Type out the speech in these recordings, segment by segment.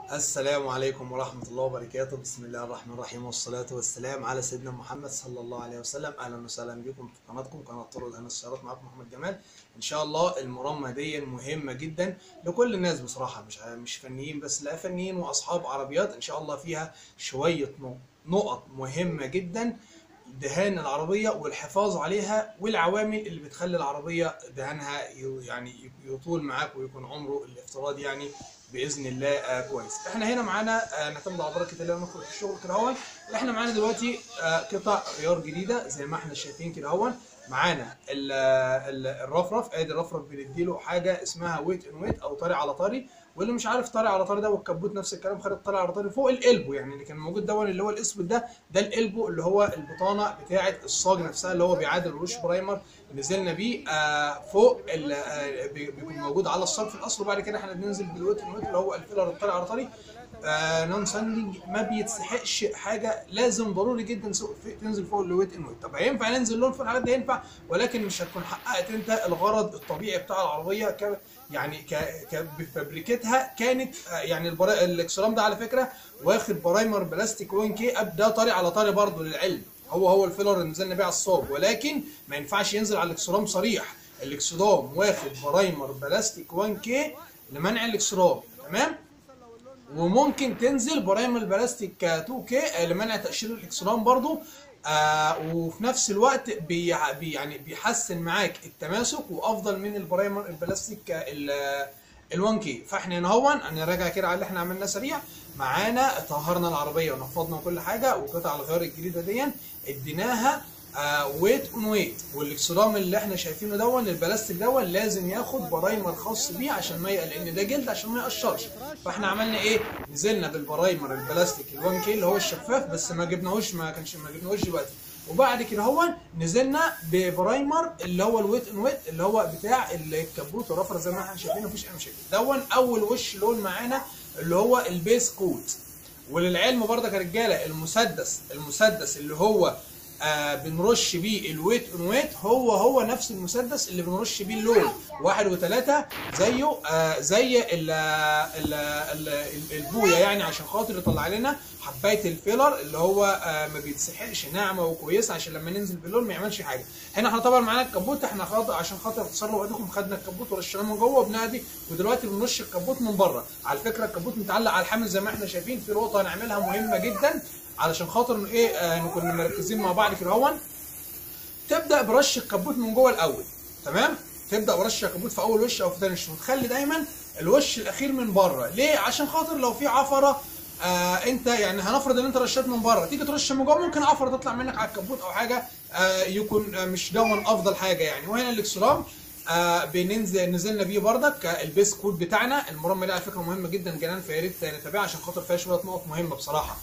السلام عليكم ورحمة الله وبركاته بسم الله الرحمن الرحيم والصلاة والسلام على سيدنا محمد صلى الله عليه وسلم أهلا وسهلا بكم في قناتكم قناة طرق الأنس السيارات معاكم محمد جمال إن شاء الله المرمى دي مهمة جدا لكل الناس بصراحة مش مش فنيين بس لا فنيين وأصحاب عربيات إن شاء الله فيها شوية نقط مهمة جدا دهان العربية والحفاظ عليها والعوامل اللي بتخلي العربية دهانها يعني يطول معاك ويكون عمره الافتراضي يعني باذن الله آه كويس احنا هنا معانا آه نعتمد على بركه الله ندخل في الشغل كده اهون احنا معانا دلوقتي آه قطع غيار جديده زي ما احنا شايفين كده اهون معانا الرفرف ادي الرفرف بنديله حاجه اسمها ويت ان ويت او طري على طري واللي مش عارف طري على طري ده والكبوت نفس الكلام خد طري على طري فوق القلبو يعني اللي كان موجود ده اللي هو الاسود ده ده القلبو اللي هو البطانه بتاعه الصاج نفسها اللي هو بيعادل الوش برايمر نزلنا بيه آه فوق آه بيكون موجود على الصاج في الاصل وبعد كده احنا بننزل بالويت ان ويت اللي هو الفيلر الطري على طري آه نون ساندنج ما بيتسحقش حاجه لازم ضروري جدا تنزل فوق الويت ان ويت طب هينفع ننزل لون في الحاجات دي ينفع ولكن مش هتكون حققت انت الغرض الطبيعي بتاع العربيه ك يعني ك ك بفبريكتها كانت يعني البرا... الاكسرام ده على فكره واخد برايمر بلاستيك 1 كي اب ده طري على طري برضه للعلم هو هو الفيلر اللي نزلنا بيه على الصاج ولكن ما ينفعش ينزل على الاكسرام صريح الاكسدام واخد برايمر بلاستيك 1 كي لمنع الاكسرام تمام وممكن تنزل برايمر بلاستيك 2 كي لمنع تقشير الاكسرام برضو آه وفي نفس الوقت بي بي يعني بيحسن معاك التماسك وافضل من البرايمر البلاستيك ال 1 كي فاحنا هنا هون هنراجع كده على اللي احنا عملناه سريع معانا طهرنا العربيه ونفضنا كل حاجه وقطع الغيار الجديده دي اديناها آه ويت اون ويت والاكسرام اللي احنا شايفينه دون البلاستيك دون لازم ياخد برايمر خاص بيه عشان ما لان ده جلد عشان ما يقشرش فاحنا عملنا ايه نزلنا بالبرايمر البلاستيك ال1 كي اللي هو الشفاف بس ما جبناهوش ما كانش ما جبناهوش دلوقتي وبعد كده هو نزلنا ببرايمر اللي هو الويت ان ويت اللي هو بتاع الكبوت والرفر زي ما احنا شايفين مفيش اي مشاكل دون اول وش لون معانا اللي هو البيس كوت وللعلم برضك يا رجاله المسدس المسدس اللي هو آه بنرش بيه الويت اون ويت هو هو نفس المسدس اللي بنرش بيه اللون واحد وثلاثة زيه آه زي ال ال ال البويا يعني عشان خاطر يطلع لنا حبايه الفيلر اللي هو آه ما بيتسحقش ناعمه وكويسه عشان لما ننزل باللون ما يعملش حاجه هنا احنا طبعا معانا الكبوت احنا خاطر عشان خاطر اختصار لوقتكم خدنا الكبوت ورشناه من جوه وبنادي ودلوقتي بنرش الكبوت من بره على فكره الكبوت متعلق على الحامل زي ما احنا شايفين في نقطه هنعملها مهمه جدا علشان خاطر ايه آه نكون مركزين مع بعض كده اهون تبدا برش الكبوت من جوه الاول تمام تبدا برش الكبوت في اول وش او في ثاني وش وتخلي دايما الوش الاخير من بره ليه عشان خاطر لو في عفره آه انت يعني هنفرض ان انت رشيت من بره تيجي ترش من جوه ممكن عفره تطلع منك على الكبوت او حاجه آه يكون آه مش دون افضل حاجه يعني وهنا الاكسرام آه بننزل نزلنا بيه بردك البيس كود بتاعنا المرمى دي على فكره مهمه جدا جنان فيا ريت نتابعها عشان خاطر فيها شويه نقط مهمه بصراحه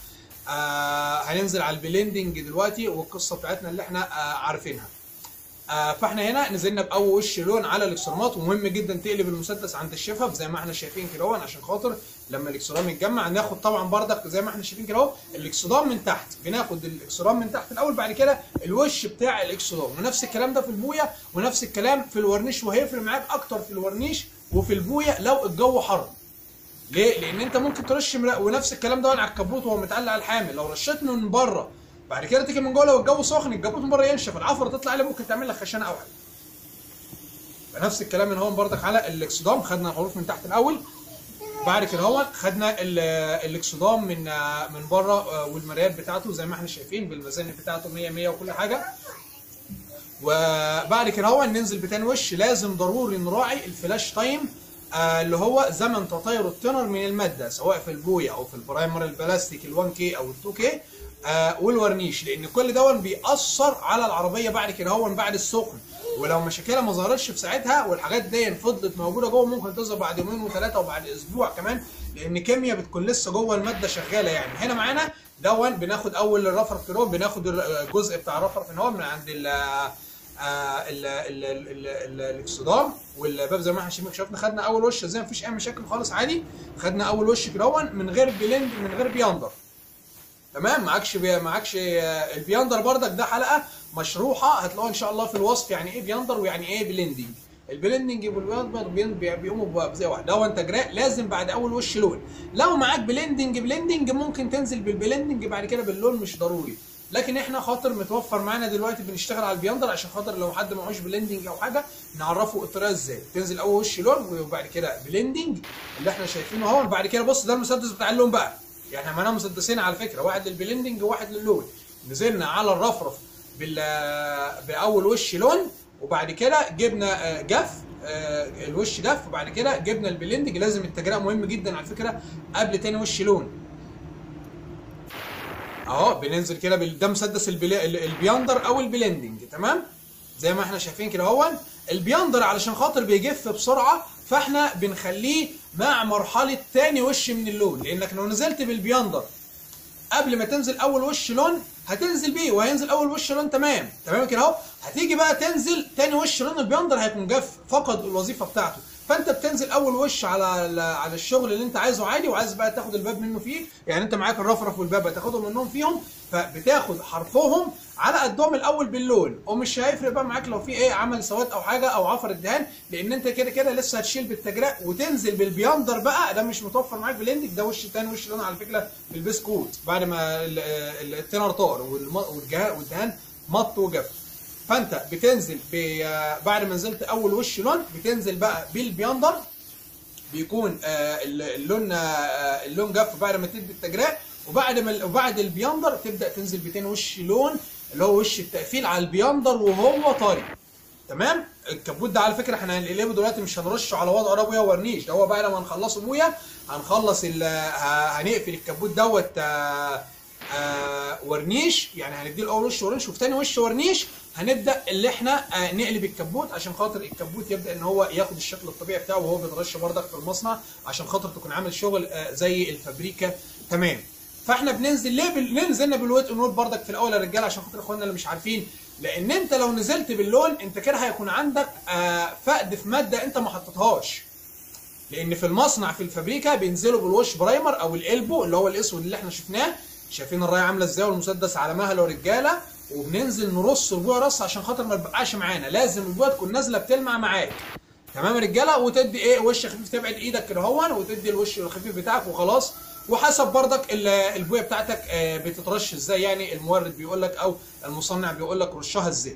آه هننزل على البلندنج دلوقتي والقصه بتاعتنا اللي احنا آه عارفينها آه فاحنا هنا نزلنا باول وش لون على الاكسرامات ومهم جدا تقلب المسدس عند الشفف زي ما احنا شايفين كده اهو عشان خاطر لما الاكسرام يتجمع ناخد طبعا بردك زي ما احنا شايفين كده اهو الاكسرام من تحت بناخد الاكسرام من تحت الاول بعد كده الوش بتاع الاكسرام ونفس الكلام ده في البويه ونفس الكلام في الورنيش وهيفرق معاك اكتر في الورنيش وفي البويه لو الجو حر ليه؟ لان انت ممكن ترش مر... ونفس الكلام ده على الكبوت وهو متعلق على الحامل لو رشيت من بره بعد كده تيجي من جوه لو الجو سخن الكبوت من بره ينشف العفره تطلع عليه ممكن تعمل لك خشانه او حاجه. فنفس الكلام من هون بردك على الاكسدام خدنا الحروف من تحت الاول بعد كده هون خدنا الاكسدام من من بره والمرايات بتاعته زي ما احنا شايفين بالميزان بتاعته 100 100 وكل حاجه. وبعد كده هون ننزل بتاني وش لازم ضروري نراعي الفلاش تايم آه اللي هو زمن تطاير التنر من الماده سواء في البويه او في البرايمر البلاستيك ال1 كي او ال2 كي آه والورنيش لان كل دون بيأثر على العربيه بعد كده هو بعد السخن ولو مشاكلها ما ظهرتش في ساعتها والحاجات دي فضلت موجوده جوه ممكن تظهر بعد يومين وثلاثه وبعد اسبوع كمان لان كيمياء بتكون لسه جوه الماده شغاله يعني هنا معانا دون بناخد اول الرفرف كده بناخد الجزء بتاع الرفرف هنا من عند الاكسدام والباب زي ما احنا شفنا خدنا اول وش زي ما فيش اي مشاكل خالص عادي خدنا اول وش كده من غير بلند من غير بياندر تمام معكش بي... معكش البياندر بردك ده حلقه مشروحه هتلاقوها ان شاء الله في الوصف يعني ايه بياندر ويعني ايه بلندنج البلندنج والبياندر بين- بي- بيقوموا بزي واحد دون تجريء لازم بعد اول وش لون لو معاك بلندنج بلندنج ممكن تنزل بالبلندنج بعد كده باللون مش ضروري لكن احنا خاطر متوفر معانا دلوقتي بنشتغل على البياندر عشان خاطر لو حد معهوش بلندنج او حاجه نعرفه الطريقه ازاي تنزل اول وش لون وبعد كده بلندنج اللي احنا شايفينه اهو بعد كده بص ده المسدس بتاع اللون بقى يعني احنا معانا مسدسين على فكره واحد للبلندنج وواحد للون نزلنا على الرفرف بال باول وش لون وبعد كده جبنا آه، جف آه، الوش جف وبعد كده جبنا البلندنج لازم التجرئه مهم جدا على فكره قبل تاني وش لون اهو بننزل كده بال- ده مسدس البلا... ال- البياندر او البلندنج تمام زي ما احنا شايفين كده اهو البياندر علشان خاطر بيجف بسرعه فاحنا بنخليه مع مرحله تاني وش من اللون لانك لو نزلت بالبياندر قبل ما تنزل اول وش لون هتنزل بيه وهينزل اول وش لون تمام تمام كده اهو هتيجي بقى تنزل تاني وش لون البياندر هيكون جف فقد الوظيفه بتاعته فانت بتنزل اول وش على ال- على الشغل اللي انت عايزه عادي وعايز بقى تاخد الباب منه فيه يعني انت معاك الرفرف والباب هتاخدهم منهم فيهم فبتاخد حرفهم على قدهم الاول باللون ومش هيفرق بقى معاك لو في ايه عمل سواد او حاجه او عفر الدهان لان انت كده كده لسه هتشيل بالتجرئ وتنزل بالبياندر بقى ده مش متوفر معاك بالاندك ده وش تاني وش لون على فكره بالبسكوت بعد ما ال- ال- التنر طار والم- والجها- والدهان مط وجف فانت بتنزل ب- بعد ما نزلت اول وش لون بتنزل بقى بالبياندر بيكون آه، اللون آه، اللون جف بعد ما تدي التجريء وبعد ما وبعد البياندر تبدا تنزل بتاني وش لون اللي هو وش التقفيل على البياندر وهو طري تمام الكبوت ده على فكره احنا هنقلبه دلوقتي مش هنرشه على وضع ربويه ورنيش ده هو بعد ما نخلصه بويا هنخلص ال- ه- هنقفل الكبوت دوت آه، آه، ورنيش يعني هنديه الاول وش ورنيش وفي تاني وش ورنيش هنبدا اللي احنا آه، نقلب الكبوت عشان خاطر الكبوت يبدا ان هو ياخد الشكل الطبيعي بتاعه وهو بيترش بردك في المصنع عشان خاطر تكون عامل شغل آه، زي الفابريكا تمام فاحنا بننزل ليه بال... ليه نزلنا بالويت اون بردك في الاول يا رجاله عشان خاطر اخواننا اللي مش عارفين لان انت لو نزلت باللون انت كده هيكون عندك آه، فقد في ماده انت ما حطيتهاش لان في المصنع في الفابريكا بينزلوا بالوش برايمر او الالبو اللي هو الاسود اللي احنا شفناه شايفين الرايه عامله ازاي والمسدس على مهله رجاله وبننزل نرص البويه رص عشان خاطر ما تبقاش معانا لازم البويه تكون نازله بتلمع معاك تمام يا رجاله وتدي ايه وش خفيف تبعد ايدك كده هون وتدي الوش الخفيف بتاعك وخلاص وحسب بردك ال- البويه بتاعتك آه، بتترش ازاي يعني المورد بيقول لك او المصنع بيقول لك رشها ازاي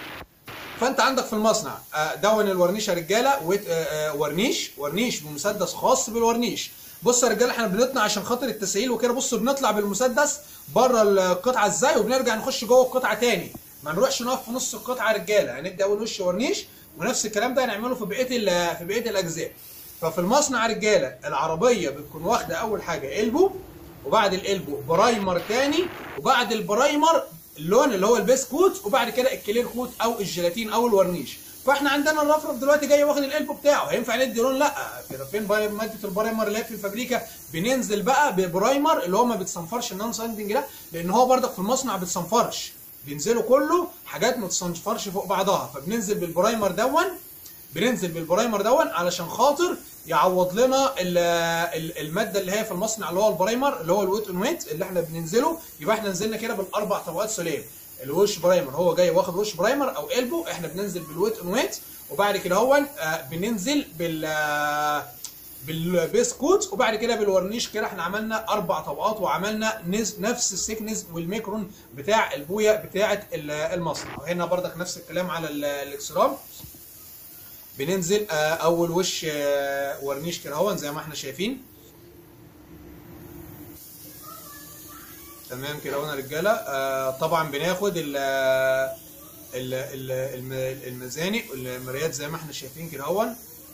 فانت عندك في المصنع آه، دون الورنيش يا رجاله وت- آه، آه، ورنيش ورنيش بمسدس خاص بالورنيش بص يا رجاله احنا بنطلع عشان خاطر التسهيل وكده بصوا بنطلع بالمسدس بره القطعه ازاي وبنرجع نخش جوه القطعه تاني ما نروحش نقف في نص القطعه يا رجاله هندي اول وش ورنيش ونفس الكلام ده هنعمله في بقيه ال- في بقيه الاجزاء ففي المصنع يا رجاله العربيه بتكون واخده اول حاجه قلبه وبعد القلبه برايمر تاني وبعد البرايمر اللون اللي هو البيس كوت وبعد كده الكلير كوت او الجيلاتين او الورنيش فاحنا عندنا الرفرف دلوقتي جاي واخد القلب بتاعه هينفع ندي لون لا كده فين باي- ماده البرايمر اللي هي في الفابريكا بننزل بقى ببرايمر اللي هو ما بتصنفرش النون ساندنج ده لان هو برضك في المصنع بتصنفرش بينزلوا كله حاجات ما تصنفرش فوق بعضها فبننزل بالبرايمر دون بننزل بالبرايمر دون علشان خاطر يعوض لنا ال- ال- الماده اللي هي في المصنع اللي هو البرايمر اللي هو الويت اون ويت اللي احنا بننزله يبقى احنا نزلنا كده بالاربع طبقات سلام الوش برايمر هو جاي واخد وش برايمر او قلبه احنا بننزل بالويت اون ويت وبعد كده هو آه، بننزل بال آه، بالبسكوت وبعد كده بالورنيش كده احنا عملنا اربع طبقات وعملنا نز نفس السيكنس والميكرون بتاع البويه بتاعه ال- المصنع وهنا برضك نفس الكلام على ال- الاكسرام بننزل آه، اول وش آه، ورنيش كده اهو زي ما احنا شايفين تمام كده اهو يا رجاله آه، طبعا بناخد ال ال- ال- الم- المزانق والمرايات زي ما احنا شايفين كده اهو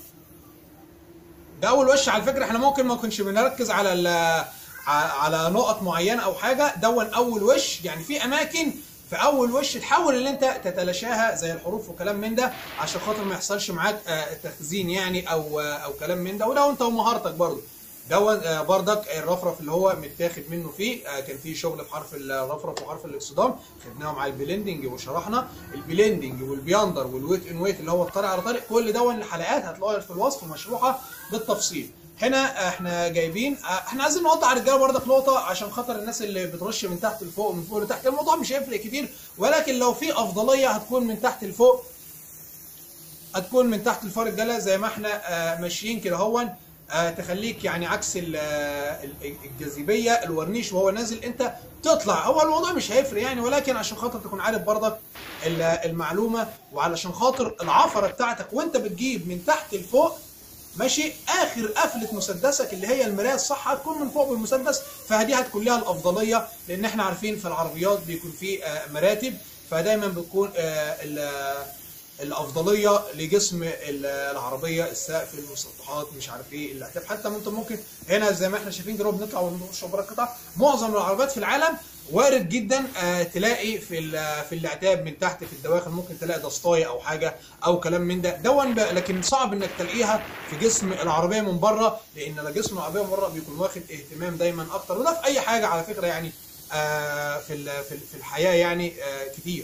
ده اول وش على فكره احنا ممكن ما نكونش بنركز على ال- ع- على نقط معينه او حاجه دون اول وش يعني في اماكن في اول وش تحاول ان انت تتلاشاها زي الحروف وكلام من ده عشان خاطر ما يحصلش معاك آه، تخزين يعني او آه، او كلام من ده وده انت ومهارتك برضه دون آه، بردك الرفرف اللي هو متاخد منه فيه آه، كان فيه شغل في حرف الرفرف وحرف الاكسدام خدناهم على البلندنج وشرحنا البلندنج والبياندر والويت ان ويت اللي هو الطريق على طريق كل دون الحلقات هتلاقوها في الوصف مشروحه بالتفصيل هنا احنا جايبين اه، احنا عايزين نقطع الرجاله برضك نقطه عشان خاطر الناس اللي بترش من تحت لفوق ومن فوق لتحت الموضوع مش هيفرق كتير ولكن لو في افضليه هتكون من تحت لفوق هتكون من تحت الفار الجلا زي ما احنا آه، ماشيين كده هون آه، تخليك يعني عكس ال- آه، ال- الجاذبيه الورنيش وهو نازل انت تطلع هو الموضوع مش هيفرق يعني ولكن عشان خاطر تكون عارف برضك ال- المعلومه وعلشان خاطر العفره بتاعتك وانت بتجيب من تحت لفوق ماشي اخر قفله مسدسك اللي هي المرايه الصح هتكون من فوق بالمسدس فدي هتكون لها الافضليه لان احنا عارفين في العربيات بيكون في آه، مراتب فدايما بتكون آه، ال- الافضليه لجسم ال- العربيه السقف المسطحات مش عارف ايه الاعتاب حتى انت ممكن هنا زي ما احنا شايفين كده بنطلع ونخش بره القطع معظم العربيات في العالم وارد جدا آه، تلاقي في ال- في الاعتاب من تحت في الدواخل ممكن تلاقي دسطايه او حاجه او كلام من ده دون بقى- لكن صعب انك تلاقيها في جسم العربيه من بره لان جسم العربيه من بره بيكون واخد اهتمام دايما اكتر وده في اي حاجه على فكره يعني آه، في ال- في ال- في الحياه يعني آه، كتير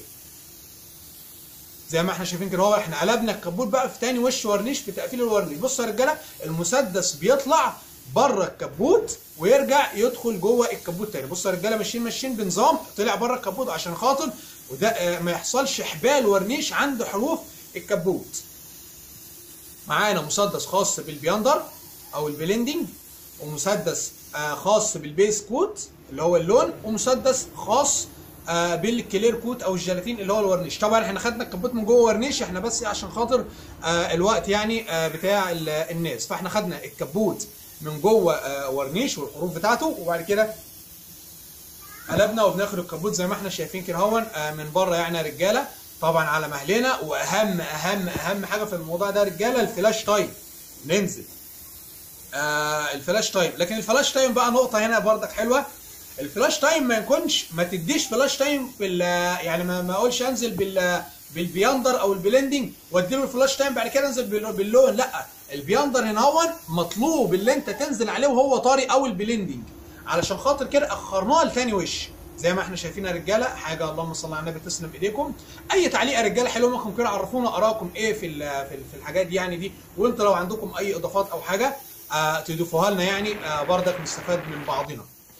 زي ما احنا شايفين كده هو احنا قلبنا الكبوت بقى في تاني وش ورنيش في تقفيل الورنيش بصوا يا رجاله المسدس بيطلع بره الكبوت ويرجع يدخل جوه الكبوت تاني بصوا يا رجاله ماشيين ماشيين بنظام طلع بره الكبوت عشان خاطر وده اه، ما يحصلش حبال ورنيش عند حروف الكبوت معانا مسدس خاص بالبياندر او البلندنج ومسدس آه، خاص بالبيس كوت اللي هو اللون ومسدس خاص آه، بالكلير كوت او الجيلاتين اللي هو الورنيش طبعا احنا خدنا الكبوت من جوه ورنيش احنا بس عشان خاطر آه، الوقت يعني آه، بتاع ال- الناس فاحنا خدنا الكبوت من جوه آه، ورنيش والحروف بتاعته وبعد كده قلبنا وبناخد الكبوت زي ما احنا شايفين كده هون آه، من بره يعني يا رجاله طبعا على مهلنا واهم اهم اهم حاجه في الموضوع ده يا رجاله الفلاش تايم ننزل آه الفلاش تايم لكن الفلاش تايم بقى نقطه هنا بردك حلوه الفلاش تايم ما يكونش ما تديش فلاش تايم بال يعني ما ما اقولش انزل بال بالبياندر او البلندنج واديله الفلاش تايم بعد كده انزل بال- باللون لا البياندر هنا هو مطلوب اللي انت تنزل عليه وهو طري او البلندنج علشان خاطر كده اخرناه لتاني وش زي ما احنا شايفين يا رجاله حاجه اللهم صل على النبي تسلم ايديكم اي تعليق يا رجاله حلو ممكن كده عرفونا ارائكم ايه في ال- في ال- في الحاجات دي يعني دي وانت لو عندكم اي اضافات او حاجه آه تضيفوها لنا يعني آه بردك نستفاد من بعضنا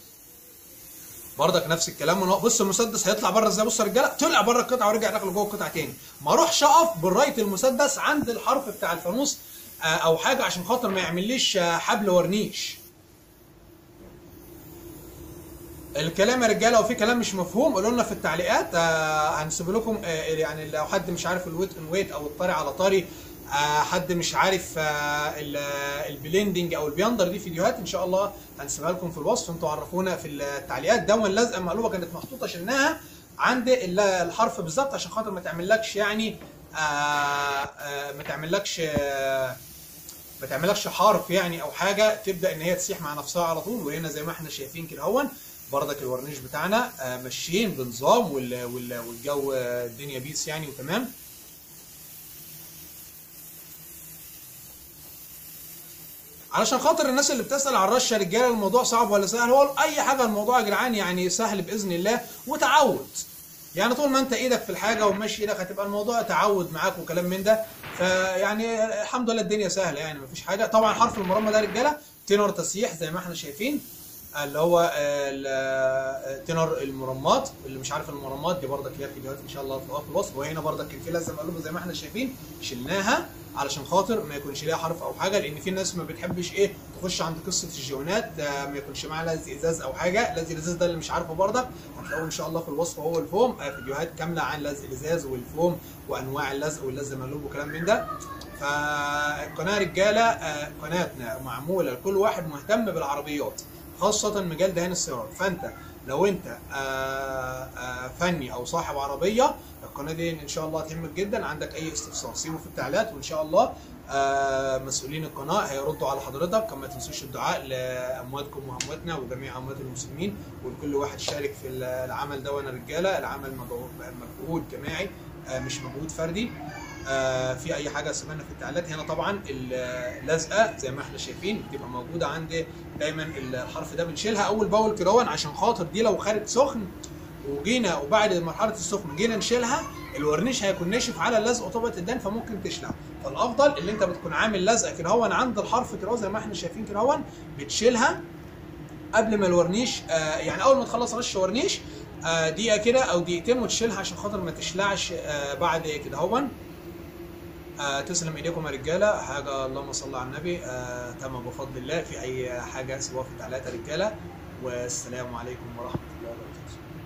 بردك نفس الكلام ونق- بص المسدس هيطلع بره ازاي بص يا رجاله طلع بره القطعه ورجع دخل جوه القطعه تاني ما اروحش اقف بالرايت المسدس عند الحرف بتاع الفانوس آه، او حاجه عشان خاطر ما يعمليش آه، حبل ورنيش الكلام يا رجاله وفي كلام مش مفهوم قولوا لنا في التعليقات آه هنسيب لكم آه يعني لو حد مش عارف الويت ان ويت او الطري على طري آه حد مش عارف آه ال- آه، البليندنج او البياندر دي فيديوهات ان شاء الله هنسيبها لكم في الوصف انتوا عرفونا في التعليقات دون لازقه مقلوبه كانت محطوطه شلناها عند ال- الحرف بالظبط عشان خاطر ما تعملكش يعني آه آه ما تعملكش آه ما تعملكش حرف يعني او حاجه تبدا ان هي تسيح مع نفسها على طول وهنا زي ما احنا شايفين كده هون بردك الورنيش بتاعنا آه، ماشيين بنظام وال- وال- والجو آه، الدنيا بيس يعني وتمام علشان خاطر الناس اللي بتسال على الرشه رجاله الموضوع صعب ولا سهل هو اي حاجه الموضوع يا جدعان يعني سهل باذن الله وتعود يعني طول ما انت ايدك في الحاجه وماشي ايدك هتبقى الموضوع تعود معاك وكلام من ده فيعني الحمد لله الدنيا سهله يعني مفيش حاجه طبعا حرف المرمى ده رجاله تنر تسييح زي ما احنا شايفين اللي هو ال- تنر المرمات اللي مش عارف المرمات دي برضك ليها فيديوهات ان شاء الله هتلاقوها في الوصف وهنا برضك كان في لازم مقلوبه زي ما احنا شايفين شلناها علشان خاطر ما يكونش ليها حرف او حاجه لان في ناس ما بتحبش ايه تخش عند قصه الجيونات آه، ما يكونش معاها لزق ازاز او حاجه لزق الازاز ده اللي مش عارفه برضك هتلاقوه ان شاء الله في الوصف هو الفوم آه، فيديوهات كامله عن لزق الازاز والفوم وانواع اللزق واللزق مقلوب وكلام من ده فالقناه رجاله آه، قناتنا معموله لكل واحد مهتم بالعربيات خاصه مجال دهان السيارات فانت لو انت آه، آه، فني او صاحب عربيه القناه دي ان شاء الله هتهمك جدا عندك اي استفسار سيبه في التعليقات وان شاء الله آه، مسؤولين القناه هيردوا على حضرتك كما تنسوش الدعاء لامواتكم وامواتنا وجميع اموات المسلمين ولكل واحد شارك في العمل ده وانا رجاله العمل مجهود مجهود جماعي آه، مش مجهود فردي آه، في اي حاجه سمعنا في التعليقات هنا طبعا اللزقه زي ما احنا شايفين بتبقى موجوده عند دايما الحرف ده بنشيلها اول باول كده عشان خاطر دي لو خارج سخن وجينا وبعد مرحله السخن جينا نشيلها الورنيش هيكون ناشف على اللزق وطبقه الدهن فممكن تشلع فالافضل اللي انت بتكون عامل لزقه كده هون عند الحرف كده زي ما احنا شايفين كده هون بتشيلها قبل ما الورنيش آه يعني اول ما تخلص رش ورنيش آه دقيقه كده او دقيقتين وتشيلها عشان خاطر ما تشلعش آه بعد كده هون آه تسلم ايديكم يا رجاله حاجه اللهم صل على النبي آه تم بفضل الله في اي حاجه سواء في التعليقات يا رجاله والسلام عليكم ورحمه الله وبركاته